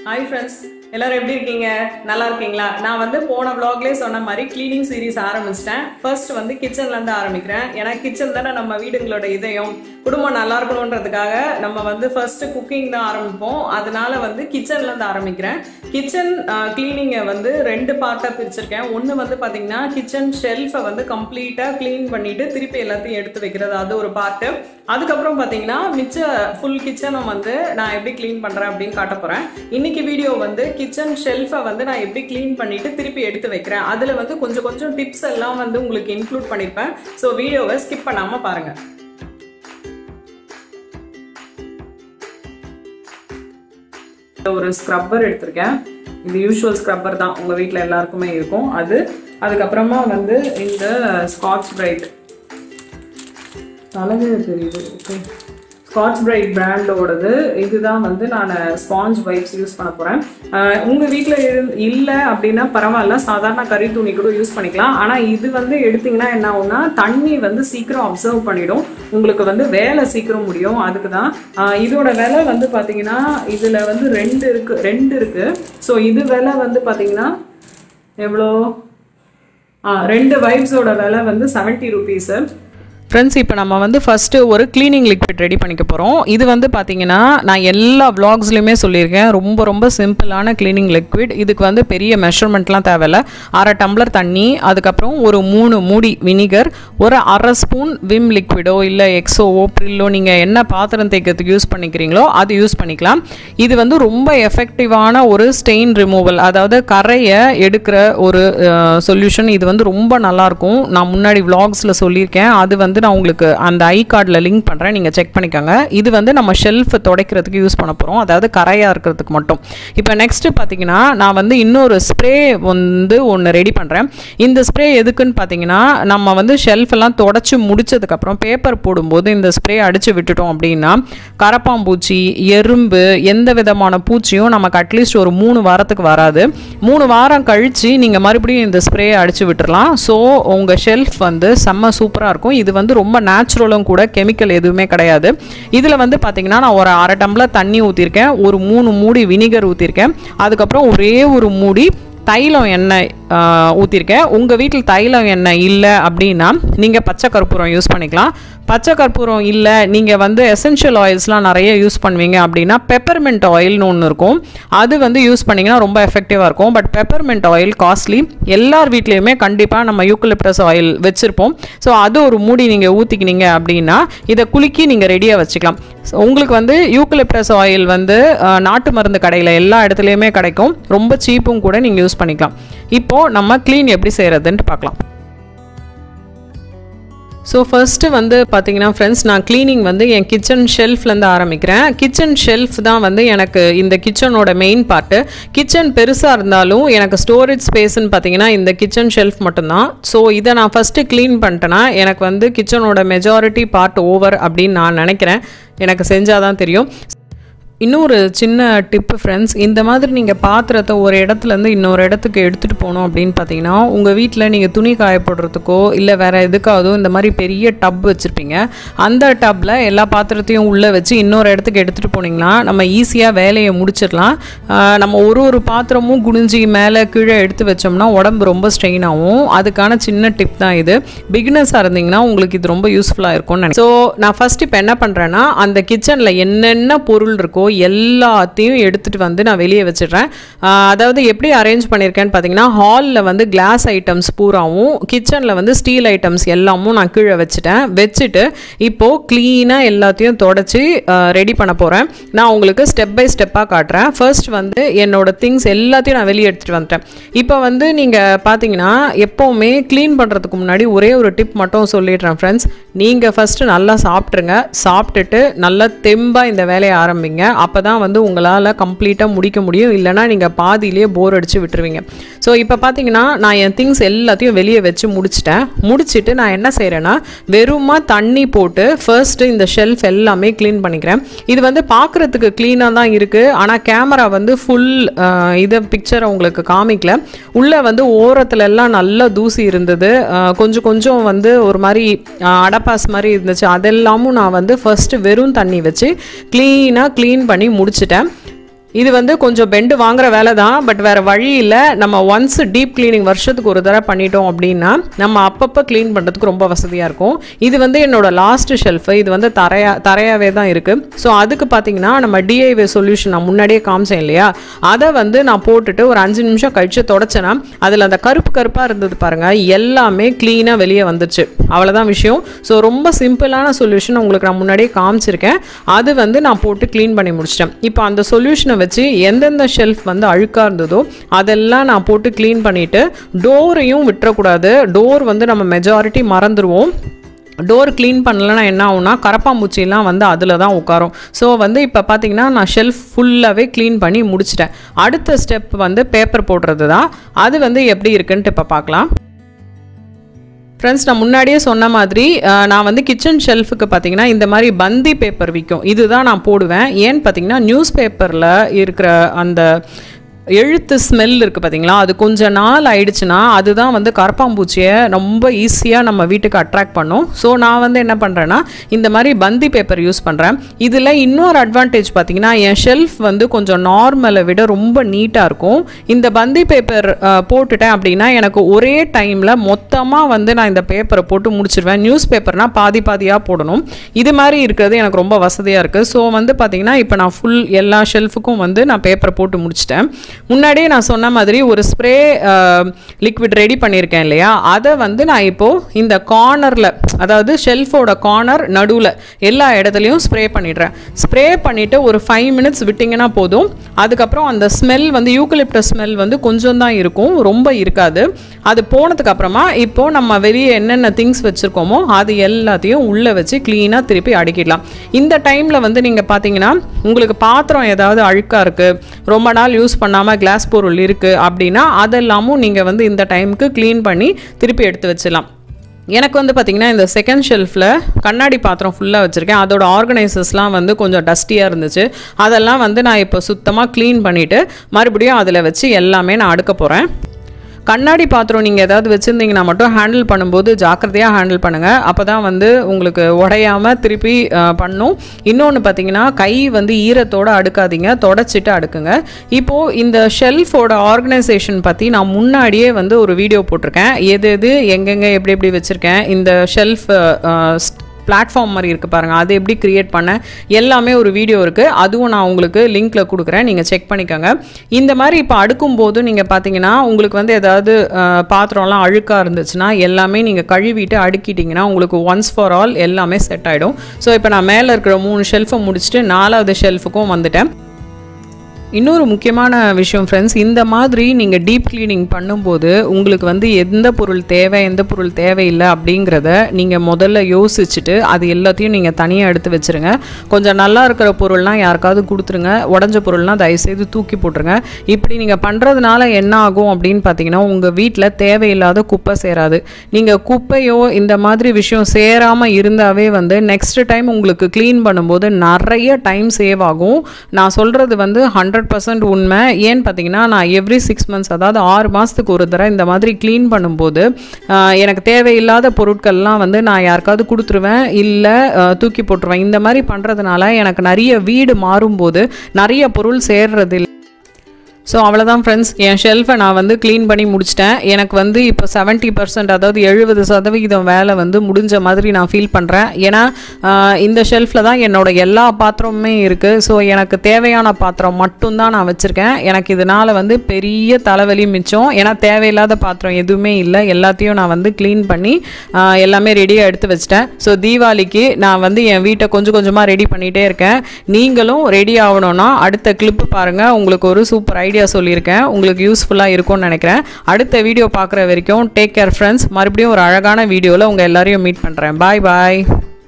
Hi friends எல்லாரும் எப்படி இருக்கீங்க நல்லா இருக்கீங்களா நான் வந்து போன vlogலயே சொன்ன மாதிரி க்ளீனிங் சீரிஸ் ஆரம்பிச்சிட்டேன் ஃபர்ஸ்ட் வந்து கிச்சன்ல இருந்து ஆரம்பிக்கிறேன் ஏன்னா கிச்சன் தானே நம்ம வீடுங்களோட இதயம் குடும்பம் நல்லா இருக்கணுன்றதுக்காக நம்ம வந்து ஃபர்ஸ்ட் குக்கிங் தான் ஆரம்பிப்போம் அதனால வந்து கிச்சன்ல இருந்து ஆரம்பிக்கிறேன் கிச்சன் க்ளீனிங்கை வந்து ரெண்டு பார்ட்டாக பிரிச்சிருக்கேன் ஒன்று வந்து பார்த்தீங்கன்னா கிச்சன் ஷெல்ஃபை வந்து கம்ப்ளீட்டாக க்ளீன் பண்ணிட்டு திருப்பி எல்லாத்தையும் எடுத்து வைக்கிறது அது ஒரு பார்ட்டு அதுக்கப்புறம் பார்த்தீங்கன்னா மிச்ச ஃபுல் கிச்சனும் வந்து நான் எப்படி க்ளீன் பண்ணுறேன் அப்படின்னு காட்ட போகிறேன் இன்னைக்கு வீடியோ வந்து கிச்சன் ஷெல்ஃபை வந்து நான் எப்படி க்ளீன் பண்ணிட்டு திருப்பி எடுத்து வைக்கிறேன் அதில் வந்து கொஞ்சம் கொஞ்சம் டிப்ஸ் எல்லாம் வந்து உங்களுக்கு இன்க்ளூட் பண்ணியிருப்பேன் ஸோ வீடியோவை ஸ்கிப் பண்ணாமல் பாருங்கள் ஒரு ஸ்க்ரப்பர் எடுத்திருக்கேன் இது யூஷுவல் ஸ்க்ரப்பர் தான் உங்கள் வீட்டில் எல்லாருக்குமே இருக்கும் அது அதுக்கப்புறமா வந்து இந்த ஸ்காட்ச் பிரைட் அழகு தெரியுது ஓகே ஸ்காட்ச் பிரைட் பிராண்டோடது இதுதான் வந்து நான் ஸ்பாஞ்ச் வைப்ஸ் யூஸ் பண்ண போகிறேன் உங்கள் வீட்டில் இல்லை அப்படின்னா பரவாயில்ல சாதாரண கறி துணி கூட யூஸ் பண்ணிக்கலாம் ஆனால் இது வந்து எடுத்தீங்கன்னா என்ன ஆகும்னா தண்ணி வந்து சீக்கிரம் அப்சர்வ் பண்ணிடும் உங்களுக்கு வந்து வேலை சீக்கிரம் முடியும் அதுக்கு தான் ஆஹ் இதோட விலை வந்து பார்த்தீங்கன்னா இதில் வந்து ரெண்டு இருக்குது ரெண்டு இருக்குது ஸோ இது விலை வந்து பார்த்தீங்கன்னா எவ்வளோ ஆ ரெண்டு வைப்ஸோட விலை வந்து செவன்ட்டி ருபீஸு ஃப்ரெண்ட்ஸ் இப்போ நம்ம வந்து ஃபஸ்ட்டு ஒரு க்ளீனிங் லிக்விட் ரெடி பண்ணிக்க போகிறோம் இது வந்து பார்த்தீங்கன்னா நான் எல்லா vlogsலையுமே சொல்லியிருக்கேன் ரொம்ப ரொம்ப சிம்பிளான க்ளீனிங் லிக்விட் இதுக்கு வந்து பெரிய மெஷர்மெண்ட்லாம் தேவையில்ல அரை டம்ளர் தண்ணி அதுக்கப்புறம் ஒரு மூணு மூடி வினிகர் ஒரு அரை ஸ்பூன் விம் லிக்விடோ இல்லை எக்ஸோவோ ப்ரில்லோ நீங்கள் என்ன பாத்திரம் தேய்க்கிறதுக்கு யூஸ் பண்ணிக்கிறீங்களோ அது யூஸ் பண்ணிக்கலாம் இது வந்து ரொம்ப எஃபெக்டிவான ஒரு ஸ்டெயின் ரிமூவல் அதாவது கரையை எடுக்கிற ஒரு சொல்யூஷன் இது வந்து ரொம்ப நல்லாயிருக்கும் நான் முன்னாடி விலாக்ஸில் சொல்லியிருக்கேன் அது வந்து நான் உங்களுக்கு அந்த ஐ கார்டில் லிங்க் பண்ணுறேன் நீங்கள் செக் பண்ணிக்கோங்க இது வந்து நம்ம ஷெல்ஃப் துடைக்கிறதுக்கு யூஸ் பண்ண போகிறோம் அதாவது கரையாக இருக்கிறதுக்கு மட்டும் இப்போ நெக்ஸ்ட்டு பார்த்தீங்கன்னா நான் வந்து இன்னொரு ஸ்ப்ரே வந்து ஒன்று ரெடி பண்ணுறேன் இந்த ஸ்ப்ரே எதுக்குன்னு பார்த்தீங்கன்னா நம்ம வந்து ஷெல்ஃப் எல்லாம் தொடச்சி முடிச்சதுக்கப்புறம் பேப்பர் போடும்போது இந்த ஸ்ப்ரே அடித்து விட்டுட்டோம் அப்படின்னா கரப்பாம்பூச்சி எறும்பு எந்த விதமான பூச்சியும் நமக்கு அட்லீஸ்ட் ஒரு மூணு வாரத்துக்கு வராது மூணு வாரம் கழித்து நீங்கள் மறுபடியும் இந்த ஸ்ப்ரே அடித்து விட்டுறலாம் ஸோ உங்கள் ஷெல்ஃப் வந்து செம்ம சூப்பராக இருக்கும் இது வந்து ரொம்ப நேச்சுரலும் கூட கெமிக்கல் எதுவுமே கிடையாது இதில் வந்து பார்த்தீங்கன்னா நான் ஒரு அரை டம்ளர் தண்ணி ஊற்றிருக்கேன் ஒரு மூணு மூடி வினிகர் ஊற்றிருக்கேன் அதுக்கப்புறம் ஒரே ஒரு மூடி தைலம் எண்ணெய் ஊற்றிருக்கேன் உங்கள் வீட்டில் தைலம் எண்ணெய் இல்லை அப்படின்னா நீங்கள் பச்சை கற்பூரம் யூஸ் பண்ணிக்கலாம் பச்சை கற்பூரம் இல்லை நீங்கள் வந்து எசென்ஷியல் ஆயில்ஸ்லாம் நிறைய யூஸ் பண்ணுவீங்க அப்படின்னா பெப்பர்மெண்ட் ஆயில்னு ஒன்று இருக்கும் அது வந்து யூஸ் பண்ணிங்கன்னா ரொம்ப எஃபெக்டிவாக இருக்கும் பட் பெப்பர்மெண்ட் ஆயில் காஸ்ட்லி எல்லார் வீட்லேயுமே கண்டிப்பாக நம்ம யூக்கலிப்டஸ் ஆயில் வச்சுருப்போம் ஸோ அது ஒரு மூடி நீங்கள் ஊற்றிக்கினீங்க அப்படின்னா இதை குலுக்கி நீங்கள் ரெடியாக வச்சுக்கலாம் So, உங்களுக்கு வந்து யூக்கலிப்டஸ் ஆயில் வந்து அஹ், நாட்டு மருந்து கடையில் எல்லா இடத்துலையுமே கிடைக்கும் ரொம்ப சீப்பும் கூட நீங்கள் யூஸ் பண்ணிக்கலாம் இப்போது நம்ம க்ளீன் எப்படி செய்கிறதுன்ட்டு பார்க்கலாம் ஸோ ஃபர்ஸ்ட்டு வந்து பார்த்தீங்கன்னா ஃப்ரெண்ட்ஸ் நான் க்ளீனிங் வந்து என் கிச்சன் ஷெல்ஃப்லேருந்து ஆரம்பிக்கிறேன் கிச்சன் ஷெல்ஃப் தான் வந்து எனக்கு இந்த கிச்சனோட மெயின் பார்ட்டு கிச்சன் பெருசாக இருந்தாலும் எனக்கு ஸ்டோரேஜ் ஸ்பேஸ்ன்னு பார்த்தீங்கன்னா இந்த கிச்சன் ஷெல்ஃப் மட்டும்தான் ஸோ இதை நான் ஃபஸ்ட்டு க்ளீன் பண்ணிட்டேன்னா எனக்கு வந்து கிச்சனோட மெஜாரிட்டி பார்ட் ஓவர் அப்படின்னு நான் நினைக்கிறேன் எனக்கு செஞ்சால் தான் தெரியும் இன்னொரு சின்ன டிப்பு ஃப்ரெண்ட்ஸ் இந்த மாதிரி நீங்கள் பாத்திரத்தை ஒரு இடத்துலேருந்து இன்னொரு இடத்துக்கு எடுத்துகிட்டு போகணும் அப்படின்னு பார்த்தீங்கன்னா உங்கள் வீட்டில் நீங்கள் துணி காய போடுறதுக்கோ இல்லை வேறு எதுக்காவதோ இந்த மாதிரி பெரிய டப் வச்சுருப்பீங்க அந்த டப்பில் எல்லா பாத்திரத்தையும் உள்ளே வச்சு இன்னொரு இடத்துக்கு எடுத்துகிட்டு போனீங்கன்னா நம்ம ஈஸியாக வேலையை முடிச்சிடலாம் ஆஹ் நம்ம ஒரு ஒரு பாத்திரமும் குனிஞ்சி மேலே கீழே எடுத்து வச்சோம்னா உடம்பு ரொம்ப ஸ்ட்ரெயின் ஆகும் அதுக்கான சின்ன டிப் தான் இது பிகினர்ஸாக இருந்தீங்கன்னா உங்களுக்கு இது ரொம்ப யூஸ்ஃபுல்லாக இருக்கும்னு நினைக்கிறேன் ஸோ நான் ஃபஸ்ட் இப்போ என்ன பண்ணுறேன்னா அந்த கிச்சனில் என்னென்ன பொருள் இருக்கோ எல்லாத்தையும் எடுத்துகிட்டு வந்து நான் வெளியே வச்சிடுறேன் ஆஹ் அதாவது எப்படி அரேஞ்ச் பண்ணியிருக்கேன்னு பார்த்தீங்கன்னா ஹாலில் வந்து கிளாஸ் ஐட்டம்ஸ் பூராவும் கிச்சனில் வந்து ஸ்டீல் ஐட்டம்ஸ் எல்லாமும் நான் கீழே வச்சுட்டேன் வச்சுட்டு இப்போது க்ளீனாக எல்லாத்தையும் தொடச்சி ரெடி பண்ண போகிறேன் நான் உங்களுக்கு ஸ்டெப் பை ஸ்டெப்பாக காட்டுறேன் ஃபர்ஸ்ட் வந்து என்னோட திங்ஸ் எல்லாத்தையும் நான் வெளியே எடுத்துகிட்டு வந்துட்டேன் இப்போ வந்து நீங்கள் பார்த்தீங்கன்னா எப்போவுமே க்ளீன் பண்ணுறதுக்கு முன்னாடி ஒரே ஒரு டிப் மட்டும் சொல்லிடுறேன் ஃப்ரெண்ட்ஸ் நீங்கள் ஃபஸ்ட்டு நல்லா சாப்பிட்ருங்க சாப்பிட்டுட்டு நல்லா தெம்பாக இந்த வேலையை ஆரம்பிங்க அப்போ தான் வந்து உங்களால் கம்ப்ளீட்டாக முடிக்க முடியும் இல்லைனா நீங்கள் பாதியிலேயே போர் அடித்து விட்டுருவீங்க ஸோ இப்போ பார்த்தீங்கன்னா நான் என் திங்ஸ் எல்லாத்தையும் வெளியே வச்சு முடிச்சிட்டேன் முடிச்சிட்டு நான் என்ன செய்கிறேன்னா வெறுமா தண்ணி போட்டு ஃபர்ஸ்ட்டு இந்த ஷெல்ஃப் எல்லாமே க்ளீன் பண்ணிக்கிறேன் இது வந்து பார்க்குறதுக்கு க்ளீனாக தான் இருக்குது ஆனால் கேமரா வந்து ஃபுல் இதை பிக்சரை உங்களுக்கு காமிக்கல உள்ளே வந்து ஓரத்துல எல்லாம் நல்லா தூசி இருந்தது அஹ், கொஞ்சம் கொஞ்சம் வந்து ஒரு மாதிரி அஹ், அடப்பாஸ் மாதிரி இருந்துச்சு அதெல்லாமும் நான் வந்து ஃபர்ஸ்ட் வெறும் தண்ணி வச்சு க்ளீனாக க்ளீன் பண்ணி முடிச்சிட்டேன் இது வந்து கொஞ்சம் பெண்டு வாங்குற வேலை தான் பட் வேற வழி இல்லை நம்ம ஒன்ஸ் டீப் க்ளீனிங் வருஷத்துக்கு ஒரு தடவை பண்ணிட்டோம் அப்படின்னா நம்ம அப்பப்போ க்ளீன் பண்ணுறதுக்கு ரொம்ப வசதியாக இருக்கும் இது வந்து என்னோட லாஸ்ட் ஷெல்ஃபு இது வந்து தரையா தரையாவே தான் இருக்குது ஸோ அதுக்கு பார்த்தீங்கன்னா நம்ம டிஐவே சொல்யூஷன் நான் முன்னாடியே காமிச்சேன் இல்லையா அதை வந்து நான் போட்டுட்டு ஒரு அஞ்சு நிமிஷம் கழிச்சு தொடச்சேன்னா அதில் அந்த கருப்பு கருப்பாக இருந்தது பாருங்க எல்லாமே க்ளீனாக வெளியே வந்துச்சு அவ்வளோதான் விஷயம் ஸோ ரொம்ப சிம்பிளான சொல்யூஷன் உங்களுக்கு நான் முன்னாடியே காமிச்சிருக்கேன் அது வந்து நான் போட்டு க்ளீன் பண்ணி முடிச்சிட்டேன் இப்போ அந்த சொல்யூஷனை வச்சு எந்தெந்த ஷெல்ஃப் வந்து அழுக்காக இருந்ததோ அதெல்லாம் நான் போட்டு க்ளீன் பண்ணிவிட்டு டோரையும் விட்டுறக்கூடாது டோர் வந்து நம்ம மெஜாரிட்டி மறந்துடுவோம் டோர் க்ளீன் பண்ணலன்னா என்ன ஆகும்னா கரப்பாம்பூச்சிலாம் வந்து அதில் தான் உட்காரும் ஸோ வந்து இப்போ பார்த்தீங்கன்னா நான் ஷெல்ஃப் ஃபுல்லாகவே க்ளீன் பண்ணி முடிச்சிட்டேன் அடுத்த ஸ்டெப் வந்து பேப்பர் போடுறது தான் அது வந்து எப்படி இருக்குன்ட்டு இப்போ பார்க்கலாம் ஃப்ரெண்ட்ஸ் நான் முன்னாடியே சொன்ன மாதிரி அஹ், நான் வந்து கிச்சன் ஷெல்ஃபுக்கு பார்த்தீங்கன்னா இந்த மாதிரி பந்தி பேப்பர் விற்கும் இதுதான் நான் போடுவேன் ஏன்னு பார்த்தீங்கன்னா நியூஸ் பேப்பரில் இருக்கிற அந்த எழுத்து ஸ்மெல் இருக்குது பார்த்தீங்களா அது கொஞ்ச நாள் ஆயிடுச்சுன்னா அதுதான் வந்து கரப்பாம்பூச்சியை ரொம்ப ஈஸியாக நம்ம வீட்டுக்கு அட்ராக்ட் பண்ணும் ஸோ நான் வந்து என்ன பண்ணுறேன்னா இந்த மாதிரி பந்தி பேப்பர் யூஸ் பண்ணுறேன் இதில் இன்னொரு அட்வான்டேஜ் பார்த்தீங்கன்னா என் ஷெல்ஃப் வந்து கொஞ்சம் நார்மலை விட ரொம்ப நீட்டாக இருக்கும் இந்த பந்தி பேப்பர் போட்டுட்டேன் அப்படின்னா எனக்கு ஒரே டைமில் மொத்தமாக வந்து நான் இந்த பேப்பரை போட்டு முடிச்சிருவேன் நியூஸ் பேப்பர்னால் பாதி பாதியாக போடணும் இது மாதிரி இருக்கிறது எனக்கு ரொம்ப வசதியாக இருக்குது ஸோ வந்து பார்த்தீங்கன்னா இப்போ நான் ஃபுல் எல்லா ஷெல்ஃபுக்கும் வந்து நான் பேப்பரை போட்டு முடிச்சிட்டேன் முன்னாடியே நான் சொன்ன மாதிரி ஒரு ஸ்ப்ரே லிக்விட் ரெடி பண்ணியிருக்கேன் இல்லையா அதை வந்து நான் இப்போது இந்த கார்னரில் அதாவது ஷெல்ஃபோட கார்னர் நடுவில் எல்லா இடத்துலையும் ஸ்ப்ரே பண்ணிடுறேன் ஸ்ப்ரே பண்ணிவிட்டு ஒரு ஃபைவ் மினிட்ஸ் விட்டிங்கன்னா போதும் அதுக்கப்புறம் அந்த ஸ்மெல் வந்து யூக்கலிப்டஸ் ஸ்மெல் வந்து கொஞ்சம் தான் இருக்கும் ரொம்ப இருக்காது அது போனதுக்கு அப்புறமா இப்போது நம்ம வெளியே என்னென்ன திங்ஸ் வச்சுருக்கோமோ அது எல்லாத்தையும் உள்ளே வச்சு க்ளீனாக திருப்பி அடிக்கிடலாம் இந்த டைமில் வந்து நீங்கள் பார்த்தீங்கன்னா உங்களுக்கு பாத்திரம் ஏதாவது அழுக்காக இருக்குது ரொம்ப நாள் யூஸ் பண்ணாமல் கிளாஸ் பொருள் இருக்குது அப்படின்னா அதெல்லாமும் நீங்கள் வந்து இந்த டைமுக்கு க்ளீன் பண்ணி திருப்பி எடுத்து வச்சிடலாம் எனக்கு வந்து பார்த்திங்கன்னா இந்த செகண்ட் ஷெல்ஃபில் கண்ணாடி பாத்திரம் ஃபுல்லாக வச்சுருக்கேன் அதோட ஆர்கனைசர்ஸ்லாம் வந்து கொஞ்சம் டஸ்டியாக இருந்துச்சு அதெல்லாம் வந்து நான் இப்போ சுத்தமாக க்ளீன் பண்ணிவிட்டு மறுபடியும் அதில் வச்சு எல்லாமே நான் அடுக்க போகிறேன் கண்ணாடி பாத்திரம் நீங்கள் ஏதாவது வச்சுருந்தீங்கன்னா மட்டும் ஹேண்டில் பண்ணும்போது ஜாக்கிரதையாக ஹேண்டில் பண்ணுங்கள் அப்போ தான் வந்து உங்களுக்கு உடையாமல் திருப்பி அஹ், பண்ணும் இன்னொன்று பார்த்தீங்கன்னா கை வந்து ஈரத்தோடு அடுக்காதீங்க தொடச்சிட்டு அடுக்குங்க இப்போது இந்த ஷெல்ஃபோட ஆர்கனைசேஷன் பற்றி நான் முன்னாடியே வந்து ஒரு வீடியோ போட்டிருக்கேன் எது எது எங்கெங்கே எப்படி எப்படி வச்சுருக்கேன் இந்த ஷெல்ஃப் பிளாட்ஃபார்ம் மாதிரி இருக்குது பாருங்கள் அது எப்படி கிரியேட் பண்ண எல்லாமே ஒரு வீடியோ இருக்குது அதுவும் நான் உங்களுக்கு லிங்க்ல கொடுக்குறேன் நீங்கள் செக் பண்ணிக்கோங்க இந்த மாதிரி இப்போ அடுக்கும்போது நீங்கள் பார்த்தீங்கன்னா உங்களுக்கு வந்து ஏதாவது அஹ், பாத்திரம்லாம் அழுக்காக இருந்துச்சுன்னா எல்லாமே நீங்கள் கழுவிட்டு அடுக்கிட்டிங்கன்னா உங்களுக்கு ஒன்ஸ் ஃபார் ஆல் எல்லாமே செட் ஆகிடும் ஸோ இப்போ நான் மேலே இருக்கிற மூணு ஷெல்ஃபை முடிச்சுட்டு நாலாவது ஷெல்ஃபுக்கும் வந்துட்டேன் இன்னொரு முக்கியமான விஷயம் ஃப்ரெண்ட்ஸ் இந்த மாதிரி நீங்கள் டீப் க்ளீனிங் பண்ணும்போது உங்களுக்கு வந்து எந்த பொருள் தேவை எந்த பொருள் தேவையில்லை அப்படிங்கிறத நீங்கள் முதல்ல யோசிச்சுட்டு அது எல்லாத்தையும் நீங்கள் தனியாக எடுத்து வச்சுருங்க கொஞ்சம் நல்லா இருக்கிற பொருள்லாம் யாருக்காவது கொடுத்துருங்க உடஞ்ச பொருள்லாம் தயவுசெய்து தூக்கி போட்டுருங்க இப்படி நீங்கள் பண்ணுறதுனால என்ன ஆகும் அப்படின்னு பார்த்தீங்கன்னா உங்கள் வீட்டில் தேவையில்லாத குப்பை சேராது நீங்கள் குப்பையோ இந்த மாதிரி விஷயம் சேராமல் இருந்தாவே வந்து நெக்ஸ்ட் டைம் உங்களுக்கு க்ளீன் பண்ணும்போது நிறைய டைம் சேவ் ஆகும் நான் சொல்கிறது வந்து ஹண்ட்ரட் பர்சன்ட் உண்மை ஏன்னு பார்த்தீங்கன்னா நான் எவ்ரி சிக்ஸ் மந்த்ஸ் அதாவது ஆறு மாதத்துக்கு ஒரு தடவை இந்த மாதிரி க்ளீன் பண்ணும்போது ஆஹ், எனக்கு தேவையில்லாத பொருட்கள்லாம் வந்து நான் யாருக்காவது கொடுத்துருவேன் இல்லை தூக்கி போட்டுருவேன் இந்த மாதிரி பண்ணுறதுனால எனக்கு நிறைய வீடு மாறும்போது நிறைய பொருள் சேர்றது இல்ல. ஸோ அவ்வளோதான் ஃப்ரெண்ட்ஸ் என் ஷெல்ஃபை நான் வந்து க்ளீன் பண்ணி முடிச்சிட்டேன் எனக்கு வந்து இப்போ செவன்ட்டி பர்சன்ட் அதாவது எழுபது சதவிகிதம் வேலை வந்து முடிஞ்ச மாதிரி நான் ஃபீல் பண்ணுறேன் ஏன்னா ஆஹ், இந்த ஷெல்ஃபில் தான் என்னோட எல்லா பாத்திரமுமே இருக்குது ஸோ எனக்கு தேவையான பாத்திரம் மட்டும்தான் நான் வச்சுருக்கேன் எனக்கு இதனால் வந்து பெரிய தலைவலி மிச்சம் ஏன்னா தேவையில்லாத பாத்திரம் எதுவுமே இல்லை எல்லாத்தையும் நான் வந்து க்ளீன் பண்ணி ஆஹ், எல்லாமே ரெடியாக எடுத்து வச்சிட்டேன் ஸோ தீபாவளிக்கு நான் வந்து என் வீட்டை கொஞ்சம் கொஞ்சமாக ரெடி பண்ணிகிட்டே இருக்கேன் நீங்களும் ரெடி ஆகணும்னா அடுத்த கிளிப்பு பாருங்கள் உங்களுக்கு ஒரு சூப்பர் ஐடியா சொல்லியிருக்கேன் உங்களுக்கு யூஸ்ஃபுல்லாக இருக்கும்னு நினைக்கிறேன் அடுத்த வீடியோ பார்க்குற வரைக்கும் டேக் கேர் ஃப்ரெண்ட்ஸ் மறுபடியும் ஒரு அழகான வீடியோவில் உங்கள் எல்லாரையும் மீட் பண்ணுறேன் பாய் பாய்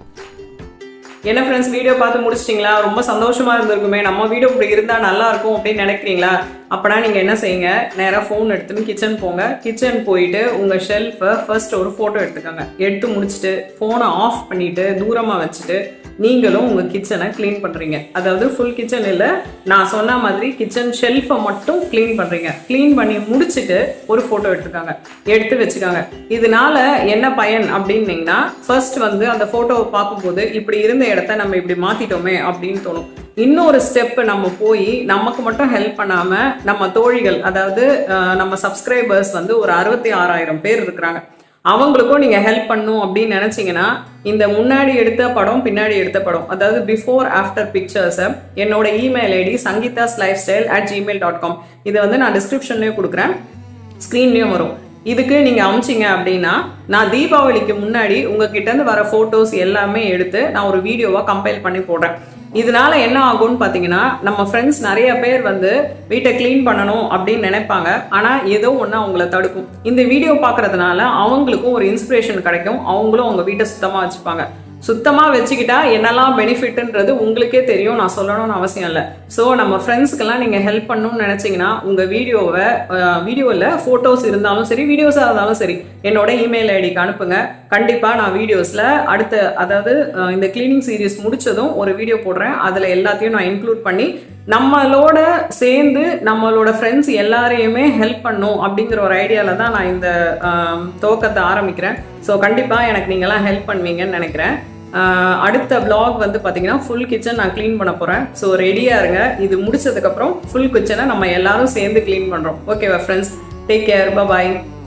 என்ன ஃப்ரெண்ட்ஸ் வீடியோ பார்த்து முடிச்சிட்டிங்களா ரொம்ப சந்தோஷமா இருந்திருக்குமே நம்ம வீடியோ இப்படி இருந்தால் நல்லா இருக்கும் அப்படின்னு நினைக்கிறீங்களா அப்பனா நீங்கள் என்ன செய்யுங்க நேராக ஃபோன் எடுத்துன்னு கிச்சன் போங்க கிச்சன் போயிட்டு உங்கள் ஷெல்ஃபை ஃபர்ஸ்ட் ஒரு ஃபோட்டோ எடுத்துக்கோங்க எடுத்து முடிச்சுட்டு ஃபோனை ஆஃப் பண்ணிட்டு தூரமாக வச்சுட்டு நீங்களும் உங்கள் கிச்சனை க்ளீன் பண்ணுறீங்க அதாவது ஃபுல் கிச்சன் இல்லை நான் சொன்ன மாதிரி கிச்சன் ஷெல்ஃபை மட்டும் க்ளீன் பண்ணுறீங்க க்ளீன் பண்ணி முடிச்சுட்டு ஒரு ஃபோட்டோ எடுத்துக்காங்க எடுத்து வச்சுக்காங்க இதனால என்ன பயன் அப்படின்னீங்கன்னா ஃபர்ஸ்ட் வந்து அந்த ஃபோட்டோவை பார்க்கும்போது இப்படி இருந்த இடத்த நம்ம இப்படி மாற்றிட்டோமே அப்படின்னு தோணும் இன்னொரு ஸ்டெப் நம்ம போய் நமக்கு மட்டும் ஹெல்ப் பண்ணாம நம்ம தோழிகள் அதாவது அஹ், நம்ம சப்ஸ்கிரைபர்ஸ் வந்து ஒரு அறுபத்தி ஆறாயிரம் பேர் இருக்கிறாங்க அவங்களுக்கும் நீங்க ஹெல்ப் பண்ணும் அப்படின்னு நினைச்சீங்கன்னா இந்த முன்னாடி எடுத்த படம் பின்னாடி எடுத்த படம் அதாவது பிஃபோர் ஆஃப்டர் பிக்சர்ஸை என்னோட email ID Sangeethas lifestyle at Gmail dot com இதை வந்து நான் டிஸ்கிரிப்ஷன்லேயும் கொடுக்குறேன் ஸ்க்ரீன்லேயும் வரும் இதுக்கு நீங்கள் அமிச்சிங்க அப்படின்னா நான் தீபாவளிக்கு முன்னாடி உங்ககிட்ட இருந்து வர ஃபோட்டோஸ் எல்லாமே எடுத்து நான் ஒரு வீடியோவாக கம்பைல் பண்ணி போடுறேன் இதனால என்ன ஆகும்னு பார்த்தீங்கன்னா நம்ம ஃப்ரெண்ட்ஸ் நிறைய பேர் வந்து வீட்டை க்ளீன் பண்ணணும் அப்படின்னு நினைப்பாங்க ஆனால் ஏதோ ஒன்று அவங்கள தடுக்கும் இந்த வீடியோ பார்க்கறதுனால அவங்களுக்கும் ஒரு இன்ஸ்பிரேஷன் கிடைக்கும் அவங்களும் அவங்க வீட்டை சுத்தமாக வச்சுப்பாங்க சுத்தமாக வச்சுக்கிட்டா என்னெல்லாம் பெனிஃபிட்ன்றது உங்களுக்கே தெரியும் நான் சொல்லணும்னு அவசியம் இல்லை ஸோ நம்ம ஃப்ரெண்ட்ஸ்க்கெல்லாம் நீங்கள் ஹெல்ப் பண்ணணும்னு நினச்சிங்கன்னா உங்கள் வீடியோவை வீடியோவில் ஃபோட்டோஸ் இருந்தாலும் சரி வீடியோஸாக இருந்தாலும் சரி என்னோட இமெயில் ஐடிக்கு அனுப்புங்க கண்டிப்பாக நான் வீடியோஸில் அடுத்த அதாவது அஹ், இந்த க்ளீனிங் சீரிஸ் முடிச்சதும் ஒரு வீடியோ போடுறேன் அதில் எல்லாத்தையும் நான் இன்க்ளூட் பண்ணி நம்மளோட சேர்ந்து நம்மளோட ஃப்ரெண்ட்ஸ் எல்லாரையுமே ஹெல்ப் பண்ணும் அப்படிங்கிற ஒரு ஐடியாவில் தான் நான் இந்த ஆம், துவக்கத்தை ஆரம்பிக்கிறேன் ஸோ கண்டிப்பாக எனக்கு நீங்களாம் ஹெல்ப் பண்ணுவீங்கன்னு நினைக்கிறேன் ஆஹ், அடுத்த vlog வந்து பார்த்தீங்கன்னா ஃபுல் கிச்சன் நான் க்ளீன் பண்ண போகிறேன் ஸோ ரெடியாக இருங்க இது முடிச்சதுக்கப்புறம் ஃபுல் கிச்சனை நம்ம எல்லாரும் சேர்ந்து க்ளீன் பண்ணுறோம் ஓகேவா ஃப்ரெண்ட்ஸ் டேக் கேர் பாய்